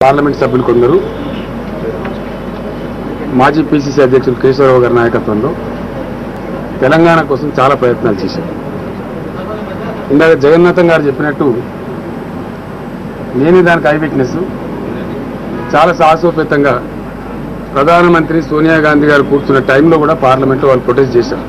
parliament సభ్యులు కొందరు మాజీ పిసిసి అధ్యక్షులు కేశవరావు గారి నాయకత్వంలో తెలంగాణ కోసం చాలా ప్రయత్నాలు చేశారు ఇందాక జగన్నాథం గారు చెప్పినట్టు నేనే దానికి ఐ విట్నెస్ చాలా సాహసోపేతంగా ప్రధానమంత్రి సోనియా గాంధీ గారు కూర్చున్న టైంలో కూడా పార్లమెంట్లో వాళ్ళు ప్రొటెస్ట్ చేశారు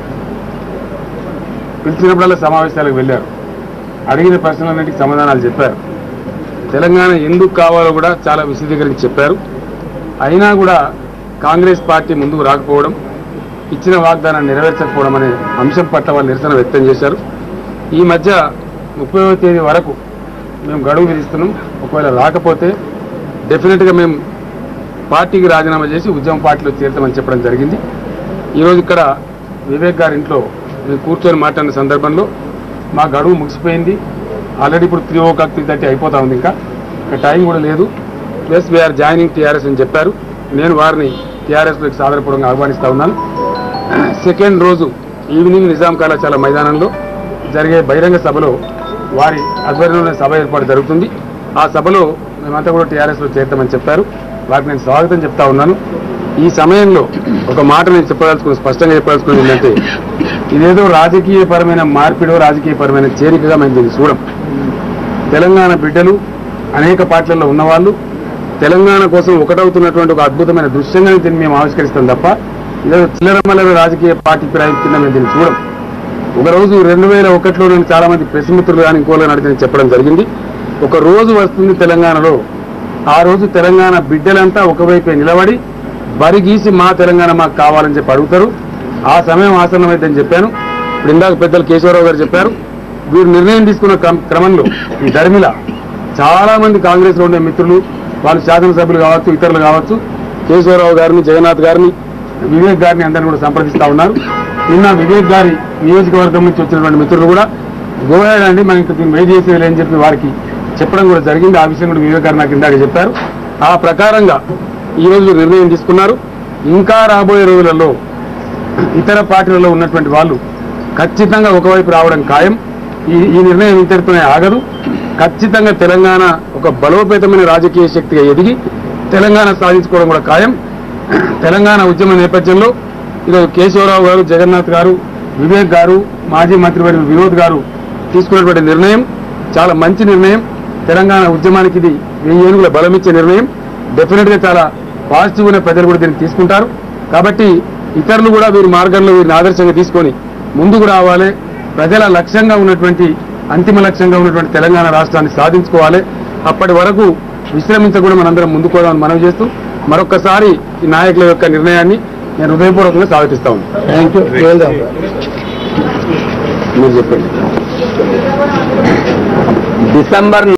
పిలిచినప్పుడల్లా సమావేశాలకు వెళ్ళారు అడిగిన ప్రశ్నలన్నిటికీ సమాధానాలు చెప్పారు తెలంగాణ ఎందుకు కావాలో కూడా చాలా విశదీకరించి చెప్పారు అయినా కూడా కాంగ్రెస్ పార్టీ ముందుకు రాకపోవడం ఇచ్చిన వాగ్దానాన్ని నెరవేర్చకపోవడం అనే అంశం పట్ల వాళ్ళు నిరసన వ్యక్తం చేశారు ఈ మధ్య ముప్పైవ తేదీ వరకు మేము గడువు విధిస్తున్నాం ఒకవేళ రాకపోతే డెఫినెట్గా మేము పార్టీకి రాజీనామా చేసి ఉద్యమ పార్టీలో చేరుతామని చెప్పడం జరిగింది ఈరోజు ఇక్కడ వివేక్ గారి ఇంట్లో మేము కూర్చొని మాట్లాడిన సందర్భంలో మా గడువు ముగిసిపోయింది ఆల్రెడీ ఇప్పుడు three o'clock three thirty అయిపోతా ఉంది ఇంకా ఇంకా టైం కూడా లేదు ప్లస్ వీఆర్ జాయినింగ్ టీఆర్ఎస్ అని చెప్పారు నేను వారిని టీఆర్ఎస్లోకి సాదరపూర్వకంగా ఆహ్వానిస్తా ఉన్నాను సెకండ్ రోజు ఈవినింగ్ నిజాం కళాశాల మైదానంలో జరిగే బహిరంగ సభలో వారి ఆధ్వర్యంలోనే సభ ఏర్పాటు జరుగుతుంది ఆ సభలో మేమంతా కూడా టీఆర్ఎస్లో చేరుతామని చెప్పారు వారికి నేను స్వాగతం చెప్తా ఉన్నాను ఈ సమయంలో ఒక మాట నేను చెప్పదలుచుకుని స్పష్టంగా చెప్పదలుచుకున్నది ఏంటంటే ఇదేదో రాజకీయపరమైన మార్పిడో రాజకీయపరమైన చేరికగా మేము దీన్ని చూడం తెలంగాణ బిడ్డలు అనేక పార్టీలలో ఉన్నవాళ్ళు తెలంగాణ కోసం ఒకటవుతున్నటువంటి ఒక అద్భుతమైన దృశ్యంగా దీన్ని మేము ఆవిష్కరిస్తాం తప్ప ఇదేదో చిల్లరమల్లర రాజకీయ పార్టీ ఫిరాయింపు కింద మేము దీన్ని చూడం ఒక రోజు రెండు వేల ఒకటిలో నేను చాలా మంది ప్రెస్ మిత్రులు కానీ ఇంకోళ్ళు అడిగితే చెప్పడం జరిగింది ఒక రోజు వస్తుంది తెలంగాణలో ఆ రోజు తెలంగాణ బిడ్డలంతా ఒకవైపే నిలబడి బరి గీసి మా తెలంగాణ మాకు కావాలని చెప్పి అడుగుతారు ఆ సమయం ఆసన్నమైందని చెప్పాను ఇప్పుడు ఇందాక పెద్దలు కేశవరావు గారు చెప్పారు వీరు నిర్ణయం తీసుకున్న క్రమ- క్రమంలో ఈ ధర్మిల చాలా మంది కాంగ్రెస్ లో ఉండే మిత్రులు వాళ్ళు శాసనసభ్యులు కావచ్చు ఇతరులు కావచ్చు కేశవరావు గారిని జగన్నాథ్ గారిని వివేక్ గారిని అందరిని కూడా సంప్రదిస్తా ఉన్నారు నిన్న వివేక్ గారి నియోజకవర్గం నుంచి వచ్చినటువంటి మిత్రులు కూడా గోవాడ్ అండి మనం ఇంకా దీన్ని వెయిట్ చేసేది అని చెప్పి వారికి చెప్పడం కూడా జరిగింది ఆ విషయం కూడా వివేక్ గారు నాకు ఇందాక చెప్పారు ఆ ప్రకారంగా ఈ రోజు నిర్ణయం తీసుకున్నారు ఇంకా రాబోయే రోజులలో ఇతర పార్టీలలో ఉన్నటువంటి వాళ్ళు ఖచ్చితంగా ఒకవైపు రావడం ఖాయం ఈ ఈ నిర్ణయం ఇంతటితోనే ఆగదు ఖచ్చితంగా తెలంగాణ ఒక బలోపేతమైన రాజకీయ శక్తిగా ఎదిగి తెలంగాణ సాధించుకోవడం కూడా ఖాయం తెలంగాణ ఉద్యమ నేపథ్యంలో ఈరోజు కేశవరావు గారు జగన్నాథ్ గారు వివేక్ గారు మాజీ మంత్రివర్యులు వినోద్ గారు తీసుకున్నటువంటి నిర్ణయం చాలా మంచి నిర్ణయం తెలంగాణ ఉద్యమానికి ఇది వెయ్యి ఏనుగుల బలమిచ్చే నిర్ణయం డెఫినెట్ గా చాలా పాజిటివ్ ఉన్న ప్రజలు కూడా దీన్ని తీసుకుంటారు కాబట్టి ఇతరులు కూడా వీరి మార్గంలో వీరిని ఆదర్శంగా తీసుకొని ముందుకు రావాలి ప్రజల లక్ష్యంగా ఉన్నటువంటి అంతిమ లక్ష్యంగా ఉన్నటువంటి తెలంగాణ రాష్ట్రాన్ని సాధించుకోవాలి అప్పటి వరకు విశ్రమించకుండా మనందరం ముందుకు పోదామని మనవి చేస్తూ మరొక్కసారి ఈ నాయకుల యొక్క నిర్ణయాన్ని నేను హృదయపూర్వకంగా స్వాగతిస్తా ఉన్నాను థ్యాంక్ యూ మీరు చెప్పండి డిసెంబర్